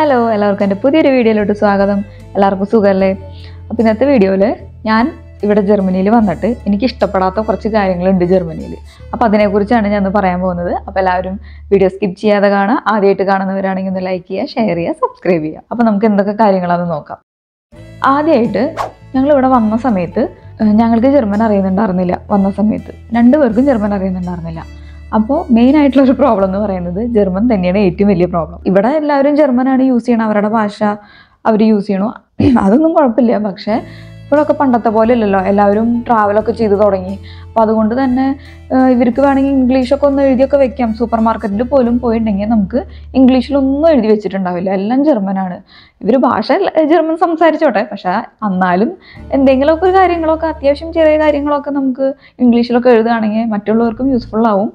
hello എല്ലാവർക്കും എൻ്റെ പുതിയൊരു വീഡിയോയിലോട്ട് സ്വാഗതം എല്ലാവർക്കും സുഖമല്ലേ അപ്പോൾ ഇന്നത്തെ വീഡിയോയിൽ ഞാൻ ഇവിടെ ജർമ്മനിയിൽ വന്നിട്ട് എനിക്ക് ഇഷ്ടപ്പെടാത്ത കുറച്ച് കാര്യങ്ങളുണ്ട് ജർമ്മനിയിൽ അപ്പോൾ അതിനെക്കുറിച്ചാണ് ഞാൻ ഇന്ന് പറയാൻ പോകുന്നത് അപ്പോൾ എല്ലാവരും വീഡിയോ സ്കിപ്പ് ചെയ്യാതെ കാണുക ആദ്യമായിട്ട് കാണുന്നവരാണെങ്കിൽ ഒന്ന് ലൈക്ക് ചെയ്യുക ഷെയർ ചെയ്യുക സബ്സ്ക്രൈബ് ചെയ്യുക അപ്പോൾ നമുക്ക് എന്തൊക്കെ കാര്യങ്ങളാണെന്ന് നോക്കാം ആദ്യമായിട്ട് ഞങ്ങൾ ഇവിടെ വന്ന സമയത്ത് ഏഹ്, ഞങ്ങൾക്ക് ജർമ്മൻ അറിയുന്നുണ്ടായിരുന്നില്ല വന്ന സമയത്ത് രണ്ടുപേർക്കും ജർമ്മൻ അറിയുന്നുണ്ടായിരുന്നില്ല അപ്പോൾ മെയിൻ ആയിട്ടുള്ള ഒരു പ്രോബ്ലം എന്ന് പറയുന്നത് ജർമ്മൻ തന്നെയാണ് ഏറ്റവും വലിയ പ്രോബ്ലം ഇവിടെ എല്ലാവരും ജർമ്മനാണ് യൂസ് ചെയ്യണം അവരുടെ ഭാഷ അവർ യൂസ് ചെയ്യണു അതൊന്നും കുഴപ്പമില്ല പക്ഷേ ഇപ്പോഴൊക്കെ പണ്ടത്തെ പോലെ ഇല്ലല്ലോ എല്ലാവരും ട്രാവലൊക്കെ ചെയ്ത് തുടങ്ങി അപ്പോൾ അതുകൊണ്ട് തന്നെ ഏഹ്, ഇവർക്ക് വേണമെങ്കിൽ ഇംഗ്ലീഷൊക്കെ ഒന്ന് എഴുതിയൊക്കെ വെക്കാം സൂപ്പർ മാർക്കറ്റിൽ പോലും പോയിട്ടുണ്ടെങ്കിൽ നമുക്ക് ഇംഗ്ലീഷിലൊന്നും എഴുതി വെച്ചിട്ടുണ്ടാവില്ല എല്ലാം ജർമ്മനാണ് ഇവർ ഭാഷ എല്ല- ജർമ്മൻ സംസാരിച്ചോട്ടെ പക്ഷേ എന്നാലും എന്തെങ്കിലുമൊക്കെ ഒരു കാര്യങ്ങളൊക്കെ അത്യാവശ്യം ചെറിയ കാര്യങ്ങളൊക്കെ നമുക്ക് ഇംഗ്ലീഷിലൊക്കെ എഴുതുകയാണെങ്കിൽ മറ്റുള്ളവർക്കും യൂസ്ഫുൾ ആവും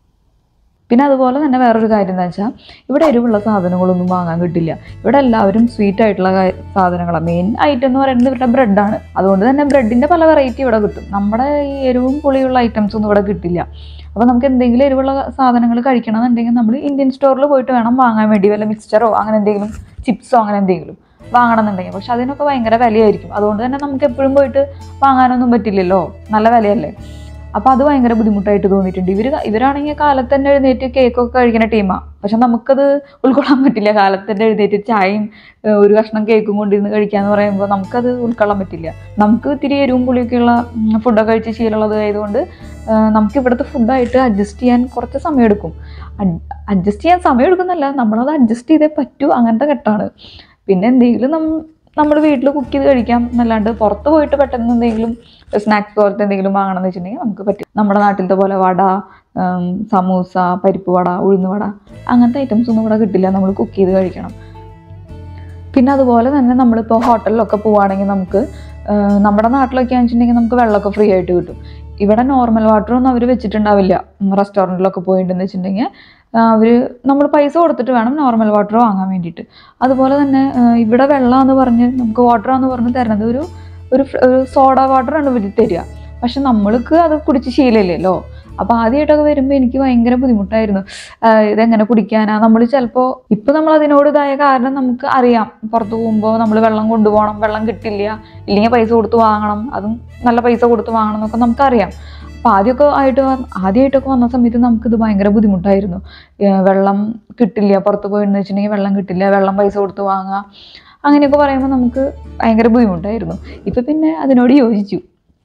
പിന്നെ അതുപോലെ തന്നെ വേറൊരു കാര്യം എന്താ വെച്ചാൽ ഇവിടെ എരിവുള്ള സാധനങ്ങളൊന്നും വാങ്ങാൻ കിട്ടില്ല ഇവിടെ എല്ലാവരും സ്വീറ്റ് ആയിട്ടുള്ള കാ- സാധനങ്ങളാണ് മെയിൻ ഐറ്റം എന്ന് പറയുന്നത് ഇവരുടെ ബ്രെഡാണ് അതുകൊണ്ട് തന്നെ ബ്രെഡിൻ്റെ പല വെറൈറ്റി ഇവിടെ കിട്ടും നമ്മുടെ ഈ എരിവും പുളിയുള്ള ഐറ്റംസ് ഒന്നും ഇവിടെ കിട്ടില്ല അപ്പോൾ നമുക്ക് എന്തെങ്കിലും എരിവുള്ള സാധനങ്ങൾ കഴിക്കണമെന്നുണ്ടെങ്കിൽ നമ്മൾ ഇന്ത്യൻ സ്റ്റോറിൽ പോയിട്ട് വേണം വാങ്ങാൻ വേണ്ടി വല്ല മിക്സ്ചറോ അങ്ങനെ എന്തെങ്കിലും ചിപ്സോ അങ്ങനെ എന്തെങ്കിലും വാങ്ങണമെന്നുണ്ടെങ്കിൽ പക്ഷെ അതിനൊക്കെ ഭയങ്കര വിലയായിരിക്കും അതുകൊണ്ട് തന്നെ നമുക്ക് എപ്പോഴും പോയിട്ട് വാങ്ങാനൊന്നും പറ്റില്ലല്ലോ നല്ല വിലയല്ലേ അപ്പോൾ അത് ഭയങ്കര ബുദ്ധിമുട്ടായിട്ട് തോന്നിയിട്ടുണ്ട് ഇവർ ഇവരാണെങ്കിൽ കാലത്ത് തന്നെ എഴുന്നേറ്റ് കേക്കൊക്കെ കഴിക്കുന്ന ടീമാണ് പക്ഷെ നമുക്കത് ഉൾക്കൊള്ളാൻ പറ്റില്ല കാലത്ത് തന്നെ എഴുന്നേറ്റ് ചായയും ഏഹ്, ഒരു കഷ്ണം കേക്കും കൊണ്ടിരുന്ന് കഴിക്കാന്ന് പറയുമ്പോൾ നമുക്കത് ഉൾക്കൊള്ളാൻ പറ്റില്ല നമുക്ക് ഇത്തിരി എരിവും പുളിയൊക്കെയുള്ള ഉം, ഫുഡൊക്കെ കഴിച്ച് ശീലമുള്ളത് ആയതുകൊണ്ട് ഏഹ്, നമുക്ക് ഇവിടുത്തെ ഫുഡായിട്ട് അഡ്ജസ്റ്റ് ചെയ്യാൻ കുറച്ച് സമയം എടുക്കും അഡ്ജസ്റ്റ് ചെയ്യാൻ സമയം എടുക്കുന്നല്ല നമ്മളത് അഡ്ജസ്റ്റ് ചെയ്തേ പറ്റൂ അങ്ങനത്തെ ഘട്ടമാണ് പിന്നെ എന്തെങ്കിലും നം നമ്മൾ വീട്ടിൽ കുക്ക് ചെയ്ത് കഴിക്കാം എന്നല്ലാണ്ട് പുറത്ത് പോയിട്ട് പെട്ടെന്ന് എന്തെങ്കിലും സ്നാക്സ് പോലത്തെ എന്തെങ്കിലും വാങ്ങണം എന്ന് വെച്ചിട്ടുണ്ടെങ്കിൽ നമുക്ക് പറ്റും നമ്മുടെ നാട്ടിലത്തെ പോലെ വട ഉം, സമൂസ പരിപ്പ് വട ഉഴുന്ന് വട അങ്ങനത്തെ ഐറ്റംസ് ഒന്നും ഇവിടെ കിട്ടില്ല നമ്മൾ കുക്ക് ചെയ്ത് കഴിക്കണം പിന്നെ അതുപോലെ തന്നെ നമ്മളിപ്പോൾ ഹോട്ടലിലൊക്കെ പോവുകയാണെങ്കിൽ നമുക്ക് ഉം, നമ്മുടെ നാട്ടിലൊക്കെ വെച്ചിട്ടുണ്ടെങ്കിൽ നമുക്ക് വെള്ളമൊക്കെ ഫ്രീ ആയിട്ട് കിട്ടും ഇവിടെ നോർമൽ വാട്ടർ ഒന്നും അവർ വെച്ചിട്ടുണ്ടാവില്ല റെസ്റ്റോറൻറ്റിലൊക്കെ പോയിട്ടുണ്ടെന്ന് വെച്ചിട്ടുണ്ടെങ്കിൽ അവർ നമ്മൾ പൈസ കൊടുത്തിട്ട് വേണം നോർമൽ വാട്ടർ വാങ്ങാൻ വേണ്ടിയിട്ട് അതുപോലെ തന്നെ ആ, ഇവിടെ വെള്ളമെന്ന് പറഞ്ഞ് നമുക്ക് വാട്ടറാന്ന് പറഞ്ഞ് തരുന്നത് ഒരു ഒരു ഫ്ര- ഒരു സോഡ വാട്ടറാണ് ഇവർ തരിക പക്ഷെ നമ്മൾക്ക് അത് കുടിച്ച് ശീലമില്ലല്ലോ അപ്പോൾ ആദ്യമായിട്ടൊക്കെ വരുമ്പോൾ എനിക്ക് ഭയങ്കര ബുദ്ധിമുട്ടായിരുന്നു ആ, ഇതെങ്ങനെ കുടിക്കാനാ നമ്മൾ ചിലപ്പോൾ ഇപ്പം നമ്മൾ അതിനോട് ഇതായ കാരണം നമുക്ക് അറിയാം പുറത്ത് പോകുമ്പോൾ നമ്മൾ വെള്ളം കൊണ്ടുപോകണം വെള്ളം കിട്ടില്ല ഇല്ലെങ്കിൽ പൈസ കൊടുത്ത് വാങ്ങണം അതും നല്ല പൈസ കൊടുത്ത് വാങ്ങണം എന്നൊക്കെ നമുക്കറിയാം അപ്പോൾ ആദ്യമൊക്കെ ആയിട്ട് വ- ആദ്യമായിട്ടൊക്കെ വന്ന സമയത്ത് നമുക്കിത് ഭയങ്കര ബുദ്ധിമുട്ടായിരുന്നു ഏഹ് വെള്ളം കിട്ടില്ല പുറത്ത് പോയിന്ന് വെച്ചിട്ടുണ്ടെങ്കിൽ വെള്ളം കിട്ടില്ല വെള്ളം പൈസ കൊടുത്ത് വാങ്ങുക അങ്ങനെയൊക്കെ പറയുമ്പോൾ നമുക്ക് ഭയങ്കര ബുദ്ധിമുട്ടായിരുന്നു ഇപ്പം പിന്നെ അതിനോട് യോജിച്ചു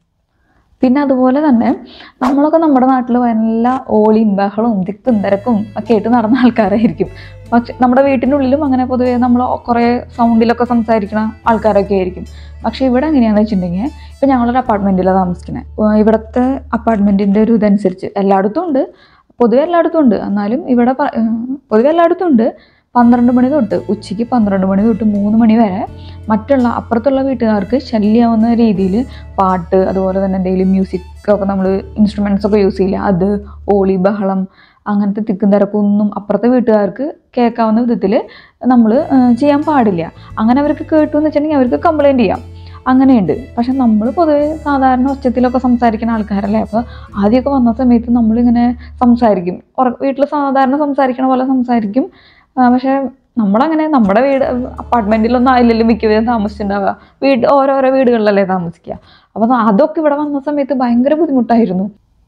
പിന്നെ അതുപോലെ തന്നെ നമ്മളൊക്കെ നമ്മുടെ നാട്ടിൽ നല്ല ഓളിയും ബഹളവും തിക്കും തിരക്കും ഒക്കെ ആയിട്ട് നടന്ന ആൾക്കാരായിരിക്കും പക്ഷെ നമ്മുടെ വീട്ടിനുള്ളിലും അങ്ങനെ പൊതുവേ നമ്മൾ കുറേ സൗണ്ടിലൊക്കെ സംസാരിക്കുന്ന ആൾക്കാരൊക്കെ ആയിരിക്കും പക്ഷേ ഇവിടെ എങ്ങനെയാണെന്ന് വെച്ചിട്ടുണ്ടെങ്കിൽ ഇപ്പം ഞങ്ങളൊരു അപ്പാർട്ട്മെൻറ്റിലാണ് താമസിക്കുന്നത് ഇവിടുത്തെ അപ്പാർട്ട്മെൻറ്റിൻ്റെ ഒരു ഇതനുസരിച്ച് എല്ലായിടത്തും ഉണ്ട് പൊതുവെ എല്ലായിടത്തും ഉണ്ട് എന്നാലും ഇവിടെ പ- ഏഹ് പൊതുവെ എല്ലായിടത്തും ഉണ്ട് പന്ത്രണ്ട് മണി തൊട്ട് ഉച്ചയ്ക്ക് പന്ത്രണ്ട് മണി തൊട്ട് മൂന്ന് മണി വരെ മറ്റുള്ള അപ്പുറത്തുള്ള വീട്ടുകാർക്ക് ശല്യമാവുന്ന രീതിയിൽ പാട്ട് അതുപോലെ തന്നെ എന്തെങ്കിലും മ്യൂസിക് ഒക്കെ നമ്മൾ ഇൻസ്ട്രുമെൻസ് ഒക്കെ യൂസ് ചെയ്യില്ല അത് ഓളി ബഹളം അങ്ങനത്തെ തിക്കും തിരക്കൊന്നും അപ്പുറത്തെ വീട്ടുകാർക്ക് കേൾക്കാവുന്ന വിധത്തിൽ നമ്മൾ ചെയ്യാൻ പാടില്ല അങ്ങനെ അവർക്ക് കേട്ടു എന്ന് വെച്ചിട്ടുണ്ടെങ്കിൽ അവർക്ക് കംപ്ലൈൻറ്റ് ചെയ്യാം അങ്ങനെയുണ്ട് പക്ഷെ നമ്മൾ പൊതുവെ സാധാരണ ഒച്ചത്തിലൊക്കെ സംസാരിക്കുന്ന ആൾക്കാരല്ലേ അപ്പോൾ ആദ്യമൊക്കെ വന്ന സമയത്ത് നമ്മളിങ്ങനെ സംസാരിക്കും വീട്ടിൽ സാധാരണ സംസാരിക്കണ പോലെ സംസാരിക്കും ആ, പക്ഷെ നമ്മളങ്ങനെ നമ്മുടെ വീട് അപ്പാർട്ട്മെൻറ്റിലൊന്നും ആയില്ലല്ലോ മിക്കവരും താമസിച്ചിട്ടുണ്ടാവുക വീട് ഓരോരോ വീടുകളിലല്ലേ താമസിക്കുക അപ്പോൾ അതൊക്കെ ഇവിടെ വന്ന സമയത്ത് ഭയങ്കര ബുദ്ധിമുട്ടായിരുന്നു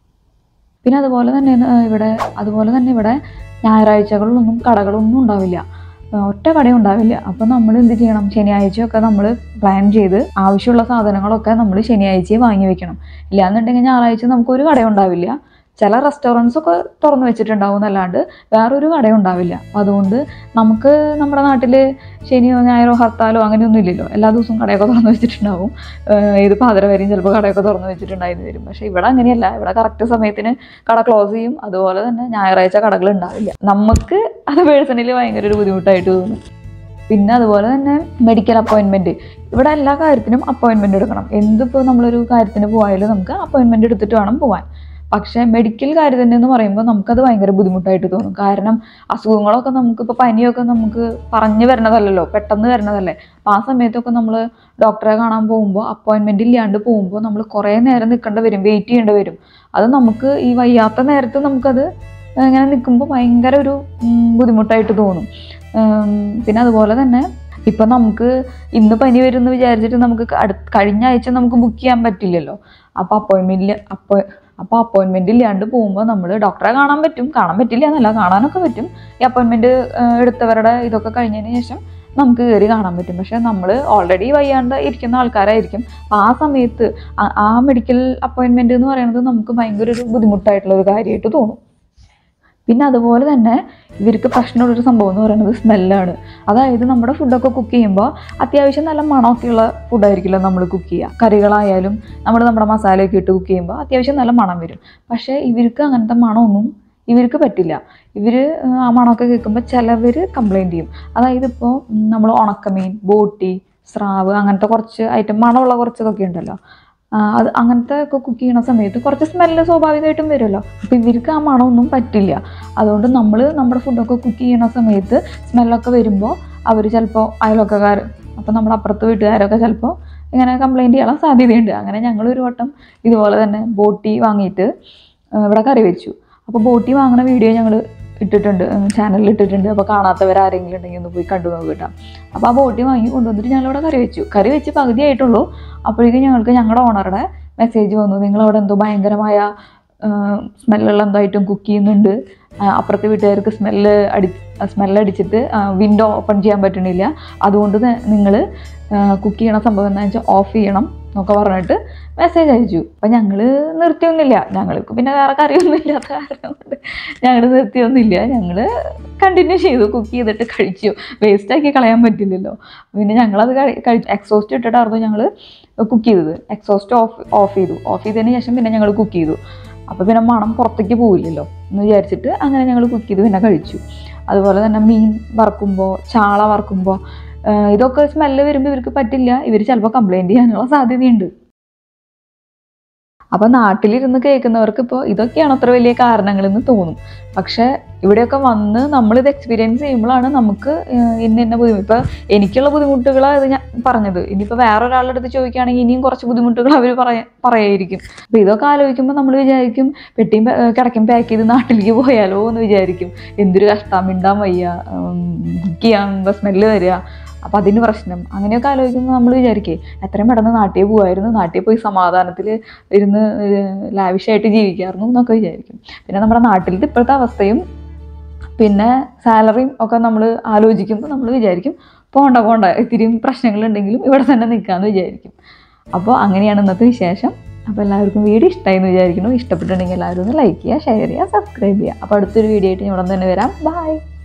പിന്നെ അതുപോലെ തന്നെ ആ, ഇവിടെ അതുപോലെ തന്നെ ഇവിടെ ഞായറാഴ്ചകളിലൊന്നും കടകളൊന്നും ഉണ്ടാവില്ല ആ, ഒറ്റ കടയും ഉണ്ടാവില്ല അപ്പം നമ്മൾ എന്ത് ചെയ്യണം ശനിയാഴ്ചയൊക്കെ നമ്മൾ പ്ലാൻ ചെയ്ത് ആവശ്യമുള്ള സാധനങ്ങളൊക്കെ നമ്മൾ ശനിയാഴ്ചയെ വാങ്ങി വെക്കണം ഇല്ലാന്നുണ്ടെങ്കിൽ ഞായറാഴ്ച നമുക്കൊരു കടയും ഉണ്ടാവില്ല ചില റെസ്റ്റോറൻറ്റ്സ് ഒക്കെ തുറന്നു വെച്ചിട്ടുണ്ടാവും എന്നല്ലാണ്ട് വേറൊരു കടയും ഉണ്ടാവില്ല അപ്പം അതുകൊണ്ട് നമുക്ക് നമ്മുടെ നാട്ടിൽ ശനിയോ ഞായറോ ഹർത്താലോ അങ്ങനെയൊന്നും ഇല്ലല്ലോ എല്ലാ ദിവസവും കടയൊക്കെ തുറന്നു വെച്ചിട്ടുണ്ടാവും ഏഹ് ഏത് പാതിര വരെയും ചിലപ്പോൾ കടയൊക്കെ തുറന്നു വെച്ചിട്ടുണ്ടായിരുന്നു വരും പക്ഷേ ഇവിടെ അങ്ങനെയല്ല ഇവിടെ കറക്റ്റ് സമയത്തിന് കട ക്ലോസ് ചെയ്യും അതുപോലെ തന്നെ ഞായറാഴ്ച കടകൾ ഉണ്ടാവില്ല നമുക്ക് അത് പേഴ്സണലി ഭയങ്കര ഒരു ബുദ്ധിമുട്ടായിട്ട് തോന്നും പിന്നെ അതുപോലെ തന്നെ മെഡിക്കൽ അപ്പോയിൻമെൻറ്റ് ഇവിടെ എല്ലാ കാര്യത്തിനും അപ്പോയിൻമെൻറ്റ് എടുക്കണം എന്തിപ്പോൾ നമ്മളൊരു കാര്യത്തിന് പോയാലും നമുക്ക് അപ്പോയിൻമെൻറ്റ് എടുത്തിട്ട് വേണം പോകാൻ പക്ഷേ മെഡിക്കൽ കാര്യം എന്ന് പറയുമ്പോൾ നമുക്കത് ഭയങ്കര ബുദ്ധിമുട്ടായിട്ട് തോന്നും കാരണം അസുഖങ്ങളൊക്കെ നമുക്കിപ്പോൾ പനിയൊക്കെ നമുക്ക് പറഞ്ഞു വരണതല്ലല്ലോ പെട്ടെന്ന് വരണതല്ലേ അപ്പോൾ ആ സമയത്തൊക്കെ നമ്മൾ ഡോക്ടറെ കാണാൻ പോകുമ്പോൾ അപ്പോയിൻമെൻ്റ് ഇല്ലാണ്ട് പോകുമ്പോൾ നമ്മൾ കുറേ നേരം നിൽക്കേണ്ടി വരും വെയിറ്റ് ചെയ്യേണ്ടി വരും അത് നമുക്ക് ഈ വയ്യാത്ത നേരത്ത് നമുക്കത് ഇങ്ങനെ നിൽക്കുമ്പോൾ ഭയങ്കര ഒരു ഉം, ബുദ്ധിമുട്ടായിട്ട് തോന്നും ഉം, പിന്നെ അതുപോലെ തന്നെ ഇപ്പം നമുക്ക് ഇന്ന് പനി വരും എന്ന് വിചാരിച്ചിട്ട് നമുക്ക് അടുത്ത കഴിഞ്ഞ ആഴ്ച നമുക്ക് ബുക്ക് ചെയ്യാൻ പറ്റില്ലല്ലോ അപ്പോൾ അപ്പോയിൻമെൻറ്റിൽ അപ്പോൾ അപ്പോൾ അപ്പോയിൻമെൻ്റ് ഇല്ലാണ്ട് പോകുമ്പോൾ നമ്മൾ ഡോക്ടറെ കാണാൻ പറ്റും കാണാൻ പറ്റില്ല എന്നല്ല കാണാനൊക്കെ പറ്റും ഈ അപ്പോയിൻമെൻറ്റ് എടുത്തവരുടെ ഇതൊക്കെ കഴിഞ്ഞതിന് ശേഷം നമുക്ക് കയറി കാണാൻ പറ്റും പക്ഷെ നമ്മൾ ഓൾറെഡി വയ്യാണ്ട് ഇരിക്കുന്ന ആൾക്കാരായിരിക്കും അപ്പോൾ ആ സമയത്ത് ആ- ആ മെഡിക്കൽ അപ്പോയിൻമെൻ്റ് എന്ന് പറയുന്നത് നമുക്ക് ഭയങ്കര ഒരു ബുദ്ധിമുട്ടായിട്ടുള്ള ഒരു കാര്യമായിട്ട് തോന്നും പിന്നെ അതുപോലെ തന്നെ ഇവർക്ക് പ്രശ്നമുള്ളൊരു സംഭവം എന്ന് പറയുന്നത് സ്മെല്ലാണ് അതായത് നമ്മുടെ ഫുഡൊക്കെ കുക്ക് ചെയ്യുമ്പോൾ അത്യാവശ്യം നല്ല മണമൊക്കെയുള്ള ഫുഡായിരിക്കില്ല നമ്മൾ കുക്ക് ചെയ്യുക കറികളായാലും നമ്മൾ നമ്മുടെ മസാലയൊക്കെ ഇട്ട് കുക്ക് ചെയ്യുമ്പോൾ അത്യാവശ്യം നല്ല മണം വരും പക്ഷേ ഇവർക്ക് അങ്ങനത്തെ മണമൊന്നും ഇവർക്ക് പറ്റില്ല ഇവർ ആ മണമൊക്കെ കേൾക്കുമ്പോൾ ചിലവർ കംപ്ലൈൻറ്റ് ചെയ്യും അതായത് ഇപ്പോൾ നമ്മൾ ഉണക്കമീൻ ബോട്ടി സ്രാവ് അങ്ങനത്തെ കുറച്ച് ഐറ്റം മണമുള്ള കുറച്ചതൊക്കെ ഉണ്ടല്ലോ ആ, അത് അങ്ങനത്തെ ഒക്കെ കുക്ക് ചെയ്യണ സമയത്ത് കുറച്ച് സ്മെല്ല് സ്വാഭാവികമായിട്ടും വരുമല്ലോ അപ്പോൾ ഇവർക്ക് ആ മണമൊന്നും പറ്റില്ല അതുകൊണ്ട് നമ്മൾ നമ്മുടെ ഫുഡൊക്കെ കുക്ക് ചെയ്യണ സമയത്ത് സ്മെല്ലൊക്കെ വരുമ്പോൾ അവർ ചിലപ്പോൾ അയൽവക്കക്കാർ അപ്പോൾ നമ്മുടെ അപ്പുറത്ത് വീട്ടുകാരൊക്കെ ചിലപ്പോൾ ഇങ്ങനെ കംപ്ലൈൻറ്റ് ചെയ്യാൻ സാധ്യതയുണ്ട് അങ്ങനെ ഞങ്ങൾ ഒരു വട്ടം ഇതുപോലെ തന്നെ ബോട്ടി വാങ്ങിയിട്ട് ആ, ഇവിടെ കറി വെച്ചു അപ്പോൾ ബോട്ടി വാങ്ങണ വീഡിയോ ഞങ്ങൾ ഇട്ടിട്ടുണ്ട് ചാനലിൽ ഇട്ടിട്ടുണ്ട് അപ്പോൾ കാണാത്തവർ ആരെങ്കിലും ഉണ്ടെങ്കിൽ ഒന്ന് പോയി കണ്ടു നോക്കുക കേട്ടോ അപ്പോൾ ആ ബോട്ടി വാങ്ങി കൊണ്ടുവന്നിട്ട് ഞങ്ങളിവിടെ കറി വെച്ചു കറി വെച്ച് പകുതി ആയിട്ടുള്ളൂ അപ്പോഴേക്കും ഞങ്ങൾക്ക് ഞങ്ങളുടെ ഓണറുടെ മെസ്സേജ് വന്നു നിങ്ങളവിടെ എന്തോ ഭയങ്കരമായ സ്മെല്ലുള്ള എന്തോ ഐറ്റം കുക്ക് ചെയ്യുന്നുണ്ട് ആ, അപ്പുറത്തെ വീട്ടുകാർക്ക് സ്മെല്ല് അടി സ്മെല്ല് അടിച്ചിട്ട് വിൻഡോ ഓപ്പൺ ചെയ്യാൻ പറ്റണില്ല അതുകൊണ്ട് നിങ്ങൾ കുക്ക് ചെയ്യണ സംഭവം എന്താ വെച്ചാൽ ഓഫ് ചെയ്യണം എന്നൊക്കെ പറഞ്ഞിട്ട് മെസ്സേജ് അയച്ചു അപ്പം ഞങ്ങൾ നിർത്തിയൊന്നുമില്ല ഞങ്ങൾക്ക് പിന്നെ വേറെ കറിയൊന്നും ഇല്ലാത്ത കാരണം കൊണ്ട് ഞങ്ങൾ നിർത്തിയൊന്നുമില്ല ഞങ്ങൾ കണ്ടിന്യൂ ചെയ്തു കുക്ക് ചെയ്തിട്ട് കഴിച്ചു വേസ്റ്റാക്കി കളയാൻ പറ്റില്ലല്ലോ പിന്നെ ഞങ്ങളത് കഴി- കഴിച്ചു എക്സോസ്റ്റ് ഇട്ടിട്ടായിരുന്നു ഞങ്ങൾ കുക്ക് ചെയ്തത് എക്സോസ്റ്റ് ഓഫ് ഓഫ് ചെയ്തു ഓഫ് ചെയ്തതിന് ശേഷം പിന്നെ ഞങ്ങൾ കുക്ക് ചെയ്തു അപ്പോൾ പിന്നെ മണം പുറത്തേക്ക് പോവില്ലല്ലോ എന്ന് വിചാരിച്ചിട്ട് അങ്ങനെ ഞങ്ങൾ കുക്ക് ചെയ്ത് പിന്നെ കഴിച്ചു അതുപോലെ തന്നെ മീൻ വറക്കുമ്പോൾ ചാള വറക്കുമ്പോൾ ഇതൊക്കെ സ്മെല്ല് വരുമ്പോൾ ഇവർക്ക് പറ്റില്ല ഇവർ ചിലപ്പോൾ കംപ്ലൈൻറ്റ് ചെയ്യാനുള്ള സാധ്യതയുണ്ട് അപ്പോൾ നാട്ടിലിരുന്ന് കേൾക്കുന്നവർക്ക് ഇപ്പോൾ ഇതൊക്കെയാണ് അത്ര വലിയ കാരണങ്ങളെന്ന് തോന്നും പക്ഷേ ഇവിടെയൊക്കെ വന്ന് നമ്മളിത് എക്സ്പീരിയൻസ് ചെയ്യുമ്പോഴാണ് നമുക്ക് ഏഹ് ഇന്ന ഇന്ന ബുദ്ധിമുട്ട് ഇപ്പോൾ എനിക്കുള്ള ബുദ്ധിമുട്ടുകളാണ് ഇത് ഞാൻ പറഞ്ഞത് ഇനിയിപ്പോൾ വേറൊരാളുടെ അടുത്ത് ചോദിക്കുകയാണെങ്കിൽ ഇനിയും കുറച്ച് ബുദ്ധിമുട്ടുകൾ അവർ പറയാ പറയായിരിക്കും അപ്പോൾ ഇതൊക്കെ ആലോചിക്കുമ്പോൾ നമ്മൾ വിചാരിക്കും പെട്ടിയും പ- കിടക്കും പാക്ക് ചെയ്ത് നാട്ടിലേക്ക് പോയാലോ എന്ന് വിചാരിക്കും എന്തൊരു കഷ്ടം മിണ്ടാൻ വയ്യ കുക്ക് ചെയ്യാൻ സ്മെല്ല് വരിക അപ്പം അതിന് പ്രശ്നം അങ്ങനെയൊക്കെ ആലോചിക്കുമ്പോൾ നമ്മൾ വിചാരിക്കേ എത്രയും പെട്ടെന്ന് നാട്ടിൽ പോകുമായിരുന്നു നാട്ടിൽ പോയി സമാധാനത്തിൽ ഇരുന്ന് ലാവിഷായിട്ട് ജീവിക്കായിരുന്നു എന്നൊക്കെ വിചാരിക്കും പിന്നെ നമ്മുടെ നാട്ടിലത്തെ ഇപ്പോഴത്തെ അവസ്ഥയും പിന്നെ സാലറിയും ഒക്കെ നമ്മൾ ആലോചിക്കുമ്പോൾ നമ്മൾ വിചാരിക്കും പോണ്ട പോണ്ട ഇത്തിരിയും പ്രശ്നങ്ങളുണ്ടെങ്കിലും ഇവിടെ തന്നെ നിൽക്കാമെന്ന് വിചാരിക്കും അപ്പോൾ അങ്ങനെയാണ് ഇന്നത്തെ വിശേഷം അപ്പോൾ എല്ലാവർക്കും വീഡിയോ ഇഷ്ടമായി എന്ന് വിചാരിക്കുന്നു ഇഷ്ടപ്പെട്ടിട്ടുണ്ടെങ്കിൽ എല്ലാവരും ഒന്ന് ലൈക്ക് ചെയ്യുക ഷെയർ ചെയ്യുക സബ്സ്ക്രൈബ് ചെയ്യുക അപ്പോൾ അടുത്തൊരു വീഡിയോ ആയിട്ട് ഞാൻ ഉടൻ തന്നെ വരാം ബൈ